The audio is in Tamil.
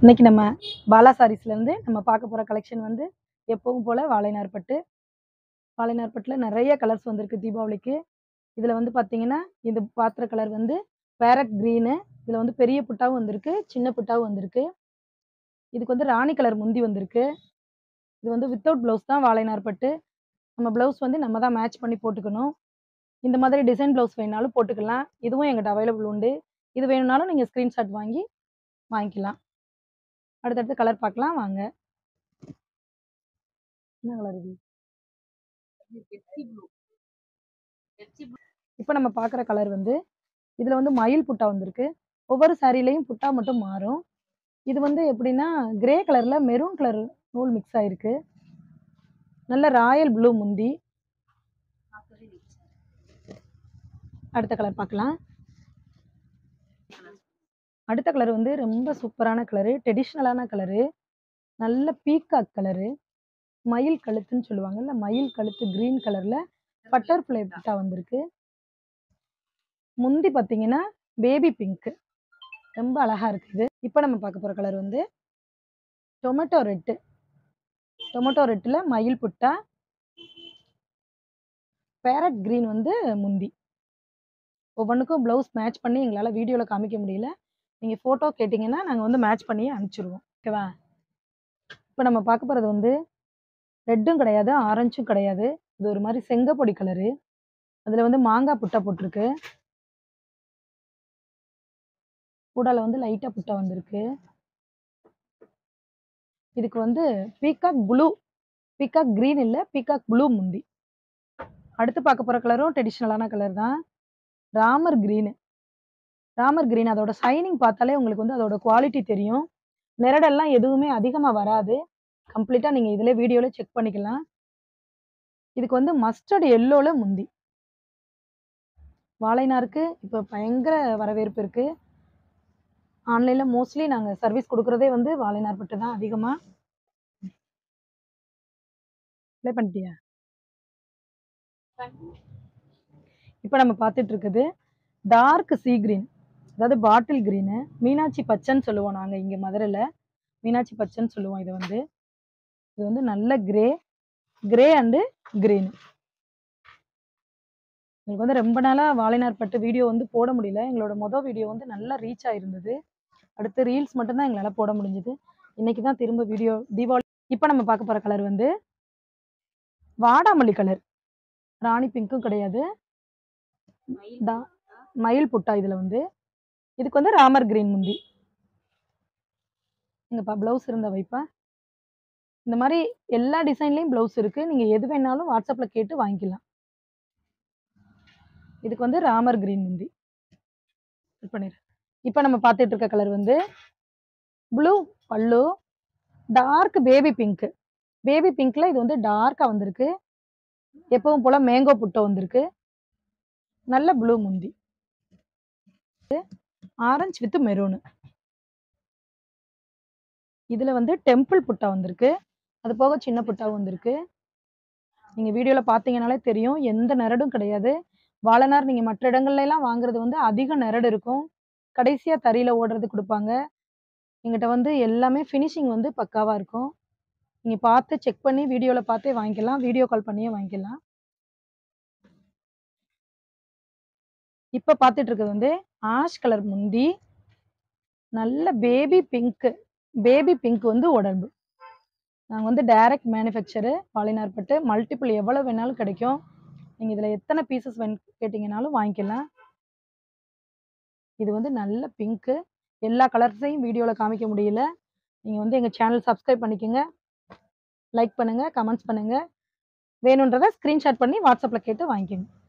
இன்னைக்கு நம்ம பாலா சாரீஸ்லேருந்து நம்ம பார்க்க போகிற கலெக்ஷன் வந்து எப்பவும் போல் வாழைநார் பட்டு வாழைநார் பட்டில் நிறைய கலர்ஸ் வந்திருக்கு தீபாவளிக்கு இதில் வந்து பார்த்தீங்கன்னா இது பாத்திர கலர் வந்து பேரட் க்ரீனு இதில் வந்து பெரிய புட்டாவும் வந்திருக்கு சின்ன புட்டாவும் வந்திருக்கு இதுக்கு வந்து ராணி கலர் முந்தி வந்திருக்கு இது வந்து வித்தவுட் ப்ளவுஸ் தான் வாழைநார் பட்டு நம்ம ப்ளவுஸ் வந்து நம்ம தான் மேட்ச் பண்ணி போட்டுக்கணும் இந்த மாதிரி டிசைன் ப்ளவுஸ் வேணாலும் போட்டுக்கலாம் இதுவும் எங்கிட்ட அவைலபிள் உண்டு இது வேணும்னாலும் நீங்கள் ஸ்க்ரீன்ஷாட் வாங்கி வாங்கிக்கலாம் அடுத்தடுத்து கலர் பார்க்கலாம் வாங்க என்ன கலர் இது இப்போ நம்ம பார்க்குற கலர் வந்து இதில் வந்து மயில் புட்டா வந்திருக்கு ஒவ்வொரு சாரிலையும் புட்டா மட்டும் மாறும் இது வந்து எப்படின்னா கிரே கலரில் மெரூன் கலர் நூல் மிக்ஸ் ஆயிருக்கு நல்ல ராயல் ப்ளூ முந்தி அடுத்த கலர் பார்க்கலாம் அடுத்த கலர் வந்து ரொம்ப சூப்பரான கலரு ட்ரெடிஷ்னலான கலரு நல்ல பீகாக் கலரு மயில் கழுத்துன்னு சொல்லுவாங்கல்ல மயில் கழுத்து க்ரீன் கலரில் பட்டர்ஃப்ளை புட்டா வந்திருக்கு முந்தி பார்த்தீங்கன்னா பேபி பிங்க்கு ரொம்ப அழகா இருக்குது இப்போ நம்ம பார்க்க போகிற கலர் வந்து டொமேட்டோ ரெட்டு டொமேட்டோ ரெட்டில் மயில் புட்டா பேரட் க்ரீன் வந்து முந்தி ஒவ்வொன்றுக்கும் ப்ளவுஸ் மேட்ச் பண்ணி எங்களால் வீடியோவில் காமிக்க முடியல நீங்கள் ஃபோட்டோ கேட்டிங்கன்னா நாங்கள் வந்து மேட்ச் பண்ணி அனுப்பிச்சிடுவோம் ஓகேவா இப்போ நம்ம பார்க்க போகிறது வந்து ரெட்டும் கிடையாது ஆரஞ்சும் கிடையாது இது ஒரு மாதிரி செங்கப்பொடி கலரு அதில் வந்து மாங்காய் புட்டா போட்டிருக்கு கூடால வந்து லைட்டாக புட்டா வந்திருக்கு இதுக்கு வந்து பீகாக் ப்ளூ பீகாக் க்ரீன் இல்லை பீகாக் ப்ளூ முந்தி அடுத்து பார்க்க போகிற கலரும் ட்ரெடிஷ்னலான கலர் தான் ராமர் க்ரீனு ராமர் க்ரீன் அதோட ஷைனிங் பார்த்தாலே உங்களுக்கு வந்து அதோட குவாலிட்டி தெரியும் நிரடெல்லாம் எதுவுமே அதிகமாக வராது கம்ப்ளீட்டாக நீங்கள் இதில் வீடியோவில் செக் பண்ணிக்கலாம் இதுக்கு வந்து மஸ்டர்ட் எல்லோவில் முந்தி வாழைநாருக்கு இப்போ பயங்கர வரவேற்பு இருக்குது ஆன்லைனில் மோஸ்ட்லி நாங்கள் சர்வீஸ் கொடுக்குறதே வந்து வாழைநார் பட்டு தான் அதிகமாக ப்ளே பண்ணிட்டியா இப்போ நம்ம பார்த்துட்டு இருக்குது டார்க் சீ கிரீன் அதாவது பாட்டில் கிரீனு மீனாட்சி பச்சைன்னு சொல்லுவோம் நாங்கள் இங்கே மதுரையில் மீனாட்சி பச்சைன்னு சொல்லுவோம் இதை வந்து இது வந்து நல்ல கிரே கிரே அண்டு கிரீன் எங்களுக்கு வந்து ரொம்ப நாளாக வாழைநார் பட்டு வீடியோ வந்து போட முடியல எங்களோட மொதல் வீடியோ வந்து நல்லா ரீச் ஆயிருந்தது அடுத்து ரீல்ஸ் மட்டும்தான் எங்களால் போட முடிஞ்சது இன்னைக்கு தான் திரும்ப வீடியோ தீபாவளி இப்போ நம்ம பார்க்க போகிற கலர் வந்து வாடாமல்லி கலர் ராணி பிங்க்கும் கிடையாது டா- மயில் புட்டா இதில் வந்து இதுக்கு வந்து ராமர் கிரீன் முந்தி இங்கப்பா ப்ளவுஸ் இருந்தா வைப்பா இந்த மாதிரி எல்லா டிசைன்லேயும் ப்ளவுஸ் இருக்குது நீங்கள் எது வேணாலும் வாட்ஸ்அப்பில் கேட்டு வாங்கிக்கலாம் இதுக்கு வந்து ராமர் கிரீன் முந்தி கட் பண்ணிடு இப்போ நம்ம பார்த்துட்டு இருக்க கலர் வந்து ப்ளூ பல்லு டார்க் பேபி பிங்க் பேபி பிங்க்ல இது வந்து டார்க்காக வந்திருக்கு எப்பவும் போல மேங்கோ புட்டோ வந்திருக்கு நல்ல ப்ளூ முந்தி ஆரஞ்சு வித் மெரூனு இதில் வந்து டெம்பிள் புட்டா வந்திருக்கு அது போக சின்ன புட்டாவும் வந்திருக்கு நீங்கள் வீடியோவில் பார்த்தீங்கனாலே தெரியும் எந்த நெரடும் கிடையாது வாழைநார் நீங்கள் மற்ற இடங்கள்ல எல்லாம் வாங்குறது வந்து அதிக நெரடு இருக்கும் கடைசியாக தறியில் ஓடுறது கொடுப்பாங்க எங்கிட்ட வந்து எல்லாமே ஃபினிஷிங் வந்து பக்காவாக இருக்கும் நீங்கள் பார்த்து செக் பண்ணி வீடியோவில் பார்த்தே வாங்கிக்கலாம் வீடியோ கால் பண்ணியே வாங்கிக்கலாம் இப்போ பார்த்துட்டு இருக்கிறது வந்து ஆஷ் கலர் முந்தி நல்ல பேபி பிங்க்கு பேபி பிங்க் வந்து உடம்பு நாங்கள் வந்து டைரக்ட் மேனுஃபேக்சரு பாலினார் பட்டு மல்டிபிள் எவ்வளோ வேணாலும் கிடைக்கும் நீங்கள் இதில் எத்தனை பீசஸ் வேணும் கேட்டிங்கனாலும் வாங்கிக்கலாம் இது வந்து நல்ல பிங்க்கு எல்லா கலர்ஸையும் வீடியோவில் காமிக்க முடியல நீங்கள் வந்து எங்கள் சேனல் சப்ஸ்கிரைப் பண்ணிக்கோங்க லைக் பண்ணுங்கள் கமெண்ட்ஸ் பண்ணுங்கள் வேணுன்றதை ஸ்க்ரீன்ஷாட் பண்ணி வாட்ஸ்அப்பில் கேட்டு வாங்கிக்கோங்க